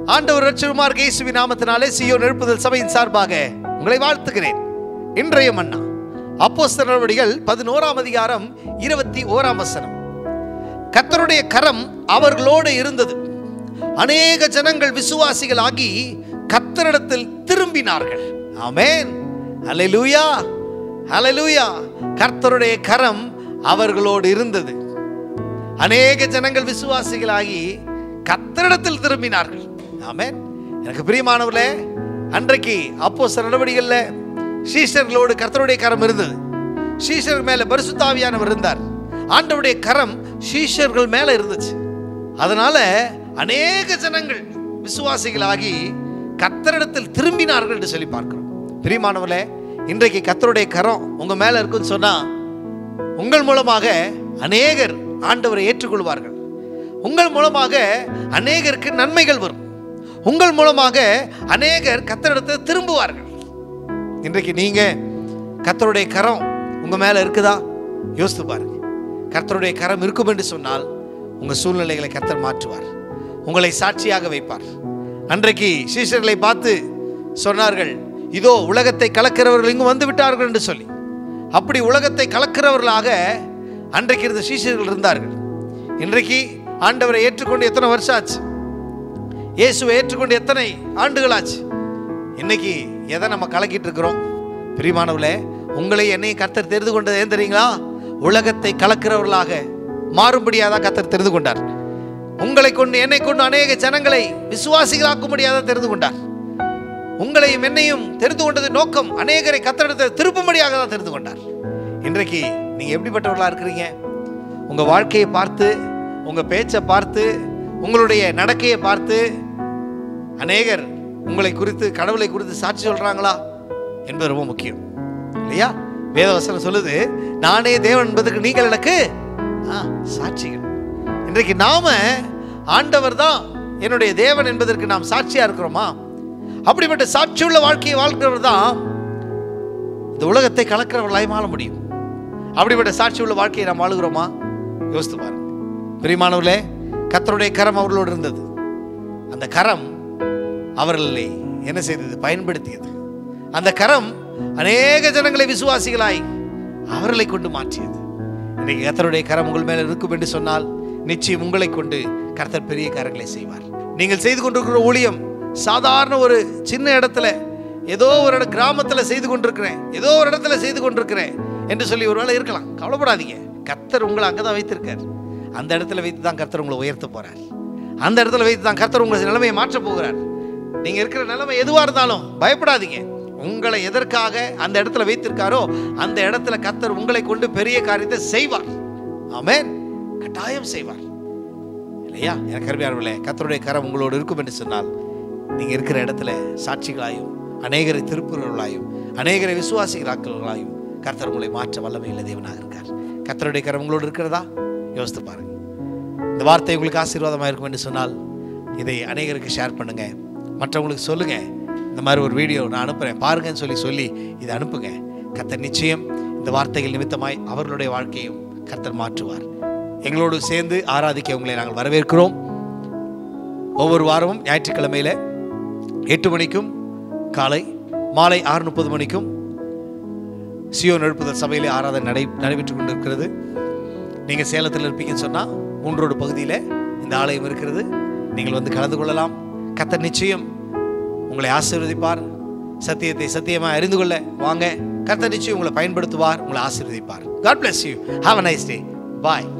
ஆண்டவர் ரட்சகுமார் இயேசுவின் நாமத்தினாலே சியோன் எழுப்புதல் சபையின் சார்பாக உங்களை வாழ்த்துகிறேன் இன்றைய மன்னா அப்போஸ்தலர் நடவடிகள் பதினோராம் அதிகாரம் இருபத்தி ஓராம் வசனம் கர்த்தருடைய கரம் அவர்களோடு இருந்தது அநேக ஜனங்கள் விசுவாசிகளாகி கர்த்தரிடத்தில் திரும்பினார்கள் ஆமென் ஹalleluya ஹalleluya கர்த்தருடைய கரம் அவர்களோடு இருந்தது அநேக ஜனங்கள் விசுவாசிகளாகி கர்த்தரிடத்தில் திரும்பினார்கள் ஆமென் எனக்கு பிரியமானவர்களே அன்றைக்கு அப்போ சில நடவடிக்கைகளில் சீஷர்களோடு கர்த்தருடைய கரம் இருந்தது சீஷர் மேல பரிசுத்தாவியானவர் இருந்தார் ஆண்டவருடைய கரம் சீஷர்கள் மேல இருந்துச்சு அதனால அநேக ஜனங்கள் விசுவாசிகளாகி கர்த்தரிடத்தில் திரும்பினார்கள் என்று சொல்லி பார்க்கிறோம் பிரியமானவர்களே இன்றைக்கு கர்த்தருடைய கரம் உங்க மேல இருக்குன்னு சொன்னா உங்கள் மூலமாக அநேகர் ஆண்டவரை ஏற்றுக்கொள்வார்கள் உங்கள் மூலமாக அநேகருக்கு நன்மைகள் வரும் உங்கள் மூலமாக அநேகர் கத்தரிடத்தில் திரும்புவார்கள் இன்றைக்கு நீங்க கத்தருடைய கரம் உங்க மேல இருக்குதா யோசித்து பாருங்க கர்த்தருடைய கரம் இருக்கும் என்று சொன்னால் உங்க சூழ்நிலைகளை கர்த்தர் மாற்றுவார் உங்களை சாட்சியாக வைப்பார் அன்றைக்கு சீஷர்களை பார்த்து சொன்னார்கள் இதோ உலகத்தை கலக்கிறவர்கள் இங்கு வந்து விட்டார்கள் என்று சொல்லி அப்படி உலகத்தை கலக்கிறவர்களாக அன்றைக்கு இருந்த சீஷர்கள் இருந்தார்கள் இன்றைக்கு ஆண்டவரை ஏற்றுக்கொண்டு எத்தனை வருஷம் ஆச்சு இயேசுவை ஏற்றுக்கொண்டு எத்தனை ஆண்டுகளாச்சு இன்னைக்கு எதை நம்ம கலக்கிட்டு இருக்கிறோம் பிரியமானவர்களே உங்களை என்னையும் கர்த்தர் தெரிந்து கொண்டது ஏன் தெரியுங்களா உலகத்தை கலக்கிறவர்களாக மாறும்படியாக தான் கர்த்தர் தெரிந்து கொண்டார் உங்களை கொண்டு என்னை கொண்டு அநேக ஜனங்களை விசுவாசிகளாக்கும்படியாக தான் தெரிந்து கொண்டார் உங்களையும் என்னையும் தெரிந்து கொண்டது நோக்கம் அநேகரை கத்தெடுத்த திருப்பும்படியாக தான் தெரிந்து கொண்டார் இன்றைக்கு நீங்க எப்படிப்பட்டவர்களா இருக்கிறீங்க உங்க வாழ்க்கையை பார்த்து உங்க பேச்சை பார்த்து உங்களுடைய நடக்கையை பார்த்து அநேகர் உங்களை குறித்து கடவுளை குறித்து சாட்சி சொல்றாங்களா என்பது ரொம்ப முக்கியம் இல்லையா வேதவசனம் சொல்லுது நானே தேவன் என்பதற்கு நீங்கள் எனக்கு ஆ, சாட்சிகள் இன்றைக்கு நாம ஆண்டவர் தான் என்னுடைய தேவன் என்பதற்கு நாம் சாட்சியா இருக்கிறோமா அப்படிப்பட்ட சாட்சியுள்ள வாழ்க்கையை வாழ்க்கிறவர் தான் இந்த உலகத்தை கலக்கிறவர்களாய் வாழ முடியும் அப்படிப்பட்ட சாட்சி உள்ள வாழ்க்கையை நாம் வாழுகிறோமா யோசித்து பாருங்க பிரியமானவர்களே கர்த்தருடைய கரம் அவர்களோடு இருந்தது அந்த கரம் அவர்களை என்ன செய்தது பயன்படுத்தியது அந்த கரம் அநேக ஜனங்களை விசுவாசிகளாய் அவர்களை கொண்டு மாற்றியது இன்னைக்கு கர்த்தருடைய கரம் உங்கள் மேல இருக்கும் என்று சொன்னால் நிச்சயம் உங்களை கொண்டு கர்த்தர் பெரிய காரியங்களை செய்வார் நீங்கள் செய்து கொண்டிருக்கிற ஊழியம் சாதாரண ஒரு சின்ன இடத்துல ஏதோ ஒரு இட கிராமத்துல செய்து கொண்டிருக்கிறேன் ஏதோ ஒரு இடத்துல செய்து கொண்டிருக்கிறேன் என்று சொல்லி ஒருவேளை இருக்கலாம் கவலைப்படாதீங்க கர்த்தர் உங்களை அங்கதான் வைத்திருக்கார் அந்த இடத்துல வைத்து தான் கர்த்தர் உங்களை உயர்த்த போறார் அந்த இடத்துல வைத்து தான் கர்த்தர் உங்கள் நிலைமையை மாற்ற போகிறார் நீங்க இருக்கிற நிலைமை எதுவா இருந்தாலும் பயப்படாதீங்க உங்களை எதற்காக அந்த இடத்துல வைத்திருக்காரோ அந்த இடத்துல கர்த்தர் உங்களை கொண்டு பெரிய காரியத்தை செய்வார் ஆமென் கட்டாயம் செய்வார் இல்லையா எனக்கு கருமையானவர்களே கர்த்தருடைய கரம் உங்களோடு இருக்கும் என்று சொன்னால் நீங்க இருக்கிற இடத்துல சாட்சிகளாயும் அநேகரை திருப்புறவர்களாயும் அநேகரை விசுவாசிகளாக்களாயும் கர்த்தர் உங்களை மாற்ற வல்லமையுள்ள தேவனாக இருக்கார் கர்த்தருடைய கரம் உங்களோடு இருக்கிறதா யோசித்து பாருங்க இந்த வார்த்தை உங்களுக்கு ஆசீர்வாதமாக இருக்கும் என்று சொன்னால் இதை அநேகருக்கு ஷேர் பண்ணுங்க மற்றவங்களுக்கு சொல்லுங்க இந்த மாதிரி ஒரு வீடியோ நான் அனுப்புகிறேன் பாருங்கன்னு சொல்லி சொல்லி இதை அனுப்புங்க கர்த்தர் நிச்சயம் இந்த வார்த்தைகள் நிமித்தமாய் அவர்களுடைய வாழ்க்கையும் கர்த்தர் மாற்றுவார் எங்களோடு சேர்ந்து ஆராதிக்க உங்களை நாங்கள் வரவேற்கிறோம் ஒவ்வொரு வாரமும் ஞாயிற்றுக்கிழமையில எட்டு மணிக்கும் காலை மாலை ஆறு முப்பது மணிக்கும் சியோன் எழுப்புதல் சபையிலே ஆராதனை நடை நடைபெற்றுக் கொண்டிருக்கிறது நீங்கள் சேலத்தில் இருப்பீங்கன்னு சொன்னால் மூன்றோடு பகுதியில் இந்த ஆலயம் இருக்கிறது நீங்கள் வந்து கலந்து கொள்ளலாம் கத்தர் நிச்சயம் உங்களை ஆசீர்வதிப்பார் சத்தியத்தை சத்தியமாக அறிந்து கொள்ள வாங்க கர்த்தர் நிச்சயம் உங்களை பயன்படுத்துவார் உங்களை ஆசீர்வதிப்பார் God bless you have a nice day bye